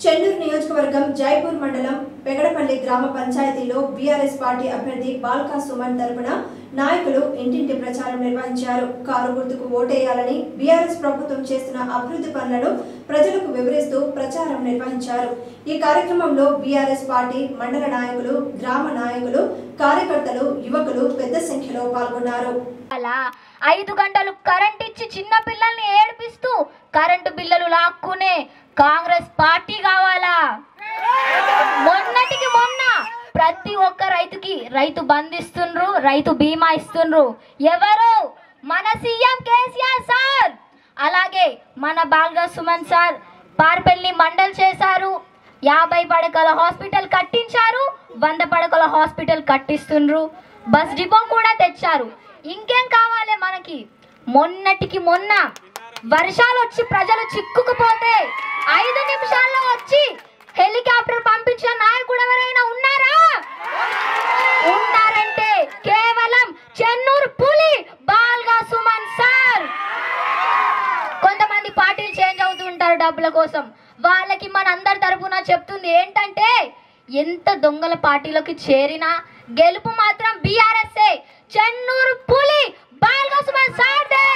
చెన్నూరు నియోజకవర్గం జైపూర్ మండలం పెగడపల్లి గ్రామ పంచాయతీలో బీఆర్ఎస్ పార్టీ అభ్యర్థి బాల్కా సుమన్ తరపున నాయకులు ఇంటింటి ప్రచారం నిర్వహించారు కారు గుర్తుకు ఓటేయాలని బీఆర్ఎస్ ప్రభుత్వం చేస్తున్న అభివృద్ధి పనులను ప్రజలకు వివరిస్తూ ప్రచారం నిర్వహించారు ఈ కార్యక్రమంలో బీఆర్ఎస్ పార్టీ మండల నాయకులు గ్రామ నాయకులు కార్యకర్తలు యువకులు పెద్ద సంఖ్యలో పాల్గొన్నారు అలా ఐదు గంటలు కరెంట్ ఇచ్చి చిన్న పిల్లల్ని ఏడిపిస్తూ కరెంటు బిల్లులు లాక్కునే కాంగ్రెస్ పార్టీ కావాలా మొన్నటికి మొన్న ప్రతి ఒక్క రైతుకి రైతు బంధిస్తుండ్రు రైతు బీమా ఇస్తుండ్రు ఎవరు మన సీఎం కేసీఆర్ సార్ అలాగే మన బాల్గా సుమన్ సార్ పార్పల్లి మండల్ చేశారు యాభై పడకల హాస్పిటల్ కట్టించారు వంద పడకల హాస్పిటల్ కట్టిస్తుండ్రు బస్ డిపో కూడా తెచ్చారు ఇంకేం కావాలి మనకి మొన్నటికి మొన్న వర్షాలు వచ్చి ప్రజలు చిక్కుకుపోతే ఐదు నిమిషాల్లో వచ్చి హెలికాప్టర్ పంపించిన నాయకుడు ఎవరైనా ఉన్నారా ఉన్నారంటే కేవలం చెన్నూరు పులి బాల్గా సుమన్ సార్ కొంతమంది పార్టీలు చేంజ్ అవుతూ ఉంటారు డబ్బుల కోసం వాళ్ళకి మన అందరి తరపున చెప్తుంది ఏంటంటే ఎంత దొంగల పార్టీలోకి చేరినా గెలుపు మాత్రం బీఆర్ఎస్ఏ చెన్నూరు పులి బాల్గా సుమన్ సార్దే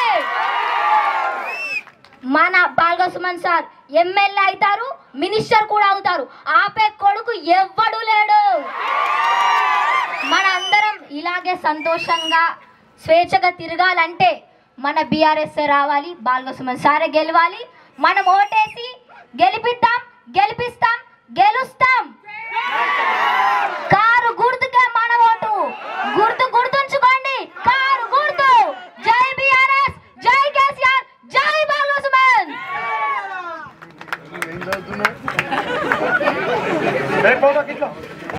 మన బాల్గా సుమన్ సార్ ఎమ్మెల్యే అవుతారు మినిస్టర్ కూడా అవుతారు ఆపే కొడుకు ఎవ్వడు లేడు మన అందరం ఇలాగే సంతోషంగా స్వేచ్ఛగా తిరగాలంటే మన బీఆర్ఎస్ రావాలి బాల్గా సుమన్ సారే గెలవాలి మనం ఓటేసి గెలిపిద్దాం గెలిపిస్తాం గెలుస్తాం కారు గుర్తుకే మన ఓటు గుర్తు గుర్తుంచుకోండి కారు గుర్తు జై బీఆర్ఎస్ జై కేసీఆర్ జై బాల్గా సుమన్ ఏం చదువుతున్నావు రేపు పోదాం ఇట్లా